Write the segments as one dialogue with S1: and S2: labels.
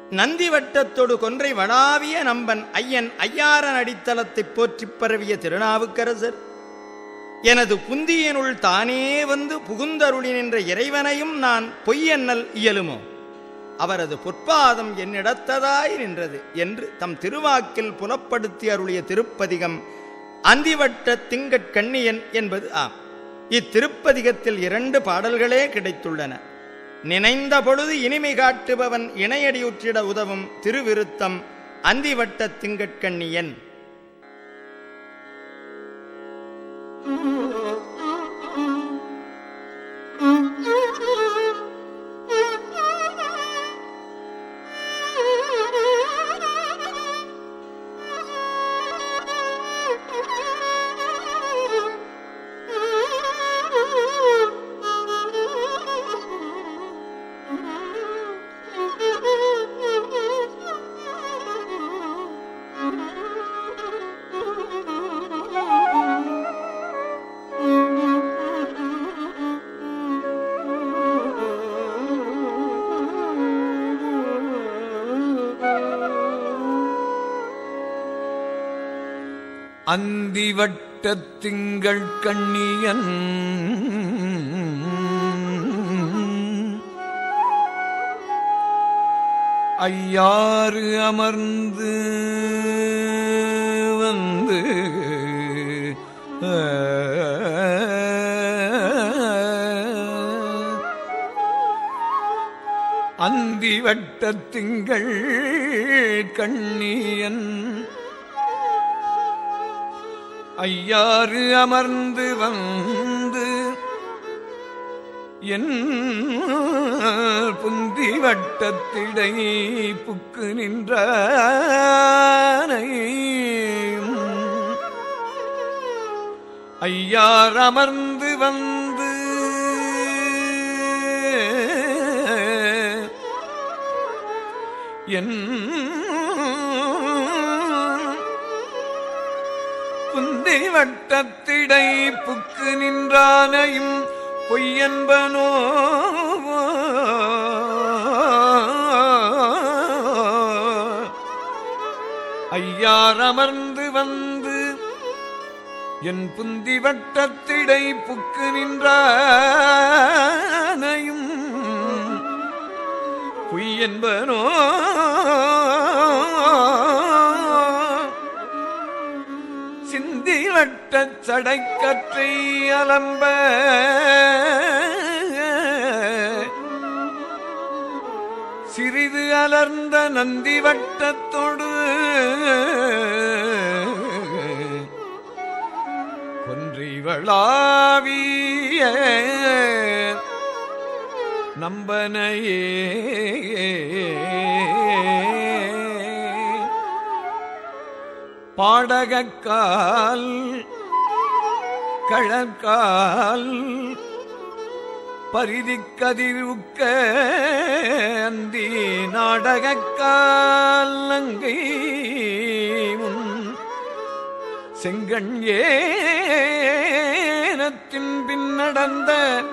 S1: நந்தி வட்டத்தொடு கொன்றை வடாவிய நம்பன் ஐயன் ஐயாரன் அடித்தளத்தைப் போற்றிப் பரவிய திருநாவுக்கரசர் எனது புந்தியனுள் தானே வந்து புகுந்தருளி நின்ற இறைவனையும் நான் பொய்யென்னல் இயலுமோ அவரது பொற்பாதம் என்னிடத்ததாய் நின்றது என்று தம் திருவாக்கில் புலப்படுத்தி அருளிய திருப்பதிகம் அந்திவட்ட திங்கட்கண்ணியன் என்பது ஆம் இத்திருப்பதிகத்தில் இரண்டு பாடல்களே கிடைத்துள்ளன நினைந்த பொழுது இனிமை காட்டுபவன் இணையடியுற்றிட உதவும் திருவிருத்தம் அந்திவட்ட திங்கட்கண்ணியன்
S2: அந்திவட்டத் திங்கள் கண்ணியன் ஐயாறு அமர்ந்து வந்து அந்திவட்டத் திங்கள் கண்ணியன் ஐயாறு அமர்ந்து வந்து என் புந்தி வட்டத்திடை புக்கு நின்றானை ஐயார் அமர்ந்து வந்து என் புந்தி வட்டத்திடை புக்கு நின்றானையும் பொய்யன்பனோ ஐயார் அமர்ந்து வந்து என் புந்தி வட்டத்திடை புக்கு நின்றானையும் பொய்யன்பனோ சிந்தி வட்டச் சடைக்கற்றை அலம்ப சிறிது அலர்ந்த நந்தி வட்டத்தொடு கொன்றிவளாவிய நம்பனையே பாடகக்கால் கழற்கால் பரிதிக்கதிருக்க அந்தி நாடகக்கால் நங்கை உன் செங்கண் ஏனத்தின் பின் நடந்த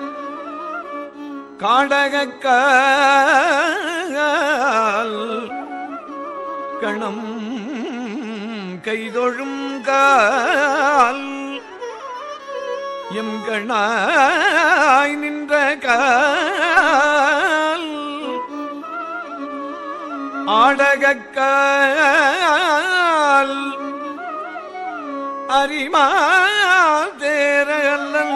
S2: காடகக்கால் கணம் கைதொழும் கால் எம் கணாய் நின்ற கால் ஆடகக்கால் அரிமா தேரல்லல்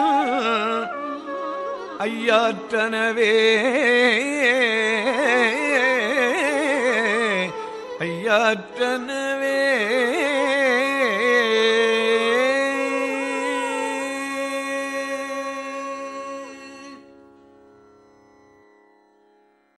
S2: ஐயாற்றனவே ஐயாற்றனவே